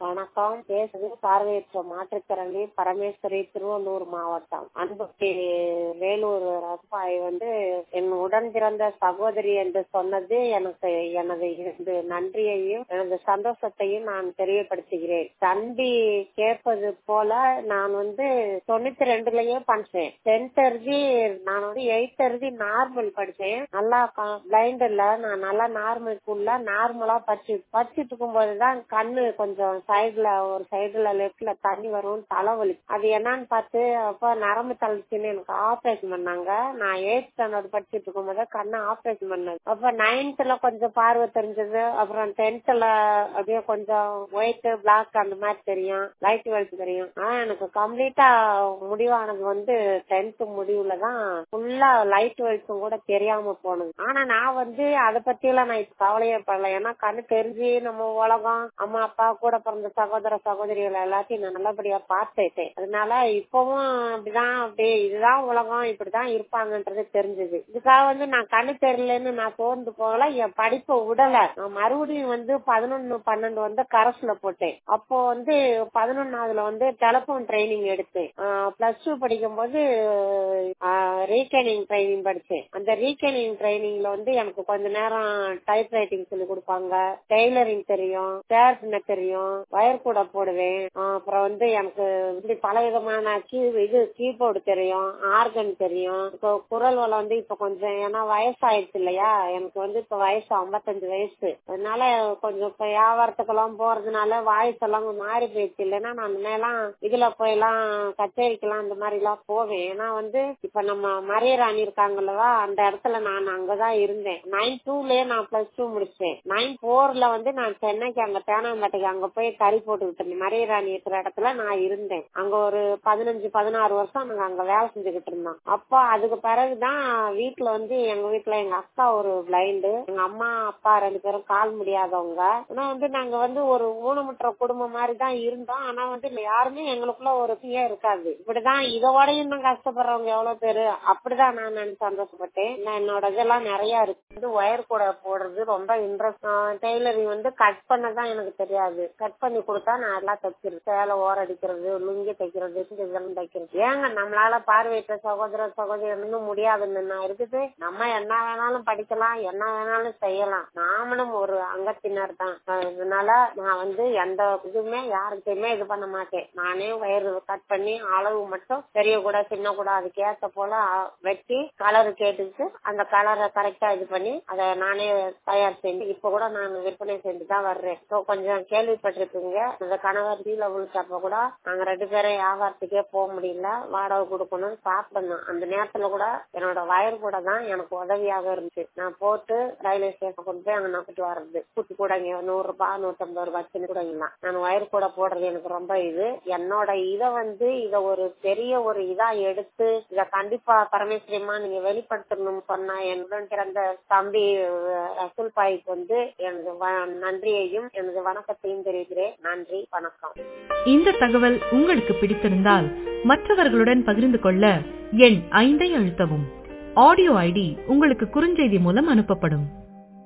வணக்கம் பேசுது பார்வையற்ற மாற்றுத்திறனி பரமேஸ்வரி திருவள்ளூர் மாவட்டம் அன்புக்கு வேலூர் ரப்பாய் வந்து என் உடன் பிறந்த சகோதரி என்று சொன்னது எனக்கு எனது இரண்டு நன்றியையும் எனது சந்தோஷத்தையும் நான் தெரியப்படுத்துகிறேன் தம்பி கேட்பது போல நான் வந்து தொண்ணூத்தி ரெண்டுலயே படிச்சேன் டென்த் எழுதி நான் வந்து எயித் எழுதி நார்மல் படிச்சேன் நல்லா பிளைண்ட் இல்ல நான் நல்லா நார்மலுக்குள்ள நார்மலா படிச்சு படிச்சுட்டு இருக்கும் போதுதான் கண்ணு கொஞ்சம் சைடுல ஒரு சைடுல லெப்ட்ல தண்ணி வரும் தலைவலி அது என்னன்னு பார்த்து அப்ப நரம்பு தளர்ச்சின்னு எனக்கு ஆபரேஷன் பண்ணாங்க நான் எயிட் ஸ்டாண்டர்ட் படிச்சுட்டு இருக்கும் போது கண்ணை ஆபரேஷன் பண்ணது அப்ப நைன்த்ல கொஞ்சம் பார்வை தெரிஞ்சது அப்புறம் டென்த்ல அப்படியே கொஞ்சம் ஒயிட் பிளாக் அந்த மாதிரி தெரியும் லைட் வெல்ட் தெரியும் ஆனா எனக்கு கம்ப்ளீட்டா முடிவானது வந்து டென்த் முடிவுல தான் ஃபுல்லா லைட் வெல்ட்ஸும் கூட தெரியாம போனது ஆனா நான் வந்து அதை பத்தி எல்லாம் நான் இப்ப கவலையே படல ஏன்னா கண்ணு தெரிஞ்சு நம்ம உலகம் அம்மா அப்பா கூட பிறந்த சகோதர சகோதரிகள் எல்லாத்தையும் நான் நல்லபடியா பார்த்துட்டேன் அதனால இப்பவும் அப்படிதான் அப்படி இதுதான் உலகம் இப்படிதான் இருப்பாங்கன்றது தெரிஞ்சது இதுக்காக வந்து நான் கண்ணு தெரியலன்னு நான் சோர்ந்து போகல என் படிப்பை விடல நான் மறுபடியும் வந்து பதினொன்னு பன்னெண்டு வந்து கரஸ்ல போட்டேன் அப்போ வந்து பதினொன்னாவதுல வந்து டெலிபோன் ட்ரைனிங் எடுத்தேன் பிளஸ் டூ படிக்கும் போது ரீகேனிங் ட்ரைனிங் படிச்சேன் அந்த ரீகேனிங் ட்ரைனிங்ல வந்து எனக்கு கொஞ்ச நேரம் டைப் ரைட்டிங் சொல்லி கொடுப்பாங்க டெய்லரிங் தெரியும் சேர் பின்ன தெரியும் வயர் கூட போடுவேன் அப்புறம் வந்து எனக்கு இப்படி பல விதமான கீ இது கீபோர்டு தெரியும் ஆர்கன் தெரியும் இப்போ குரல் வளம் வந்து இப்ப கொஞ்சம் ஏன்னா வயசாயிடுச்சு இல்லையா எனக்கு வந்து இப்ப வயசு ஐம்பத்தஞ்சு வயசு அதனால கொஞ்சம் இப்ப வியாபாரத்துக்கெல்லாம் போறதுனால வாய்ஸ் எல்லாம் மாறி போயிடுச்சு இல்லைன்னா நான் மேலாம் இதுல போயெல்லாம் கச்சேரிக்கெல்லாம் அந்த மாதிரி எல்லாம் போவேன் ஏன்னா வந்து இப்ப நம்ம மரியராணி இருக்காங்கல்லவா அந்த இடத்துல நான் அங்கதான் இருந்தேன் நைன் டூலயே நான் பிளஸ் டூ முடிச்சேன் நைன் போர்ல வந்து நான் சென்னைக்கு அங்க தேனாம்பேட்டைக்கு அங்க போய் கறி போட்டுக்கிட்டு இருந்தேன் மரியராணி இருக்கிற இடத்துல நான் இருந்தேன் அங்க ஒரு பதினஞ்சு பதினாறு வருஷம் நாங்க அங்க வேலை செஞ்சுக்கிட்டு இருந்தோம் அப்போ அதுக்கு பிறகுதான் வீட்டுல வந்து எங்க வீட்டுல எங்க அக்கா ஒரு பிளைண்டு எங்க அம்மா அப்பா ரெண்டு பேரும் கால் முடியாதவங்க ஆனா வந்து நாங்க வந்து ஒரு ஊனமுற்ற குடும்பம் மாதிரி தான் இருந்தோம் ஆனா வந்து யாருமே எங்களுக்குள்ள ஒரு பிய இருக்காது இப்படிதான் இதோடயும் தான் கஷ்டப்படுறவங்க எவ்வளவு பேரு அப்படிதான் நான் நினைச்சு சந்தோஷப்பட்டேன் என்னோட இதெல்லாம் நிறைய இருக்கு வந்து ஒயர் கூட போடுறது ரொம்ப இன்ட்ரெஸ்ட் டெய்லரிங் வந்து கட் பண்ணதான் எனக்கு தெரியாது கட் பண்ணி கொடுத்தா நான் எல்லாம் தைக்கிறது சேலை ஓர அடிக்கிறது லுங்கி தைக்கிறது இதெல்லாம் தைக்கிறது ஏங்க நம்மளால பார்வையிட்ட சகோதர சகோதரி இன்னும் முடியாதுன்னு இருக்குது நம்ம என்ன வேணாலும் படிக்கலாம் என்ன வேணாலும் செய்யலாம் நாமளும் ஒரு அங்கத்தினர் தான் அதனால நான் வந்து எந்த இதுவுமே யாருக்குமே இது பண்ண மாட்டேன் நானே வயிறு கட் பண்ணி அளவு மட்டும் பெரிய கூட சின்ன கூட அதுக்கு ஏத்த போல வெட்டி கலர் கேட்டுட்டு அந்த கலரை கரெக்டா இது பண்ணி அதை நானே தயார் செஞ்சு இப்ப கூட நான் விற்பனை செஞ்சு தான் வர்றேன் ஸோ கொஞ்சம் கேள்விப்பட்டிருக்கீங்க அந்த கணவர் கீழே விழுத்தப்ப கூட நாங்க ரெண்டு பேரும் வியாபாரத்துக்கே போக முடியல வாடகை கொடுக்கணும் சாப்பிடணும் அந்த நேரத்துல கூட என்னோட வயர் கூட தான் எனக்கு உதவியாக இருந்துச்சு நான் போட்டு ரயில்வே ஸ்டேஷன் கொண்டு போய் அங்க நம்பிட்டு வர்றது குட்டி கூட இங்க நூறு ரூபாய் நூத்தம்பது ரூபாய் சின்ன கூட நான் வயர் கூட போடுறது எனக்கு ரொம்ப இது என்னோட இத வந்து இத ஒரு பெரிய ஒரு இதா எடுத்து இத கண்டிப்பா பரமேஸ்வரியமா நீங்க வெளிப்படுத்தணும்னு சொன்னா என்னுடன் பிறந்த தம்பி ரசூல் பாய்க்கு வந்து எனது நன்றியையும் எனது வணக்கத்தையும் தெரிவிக்கிறேன் நன்றி வணக்கம் இந்த தகவல் உங்களுக்கு பிடித்திருந்தால் மற்றவர்களுடன் பகிர்ந்து கொள்ள எண் ஐந்தை அழுத்தவும் ஆடியோ ஐடி உங்களுக்கு குறுஞ்செய்தி மூலம் அனுப்பப்படும்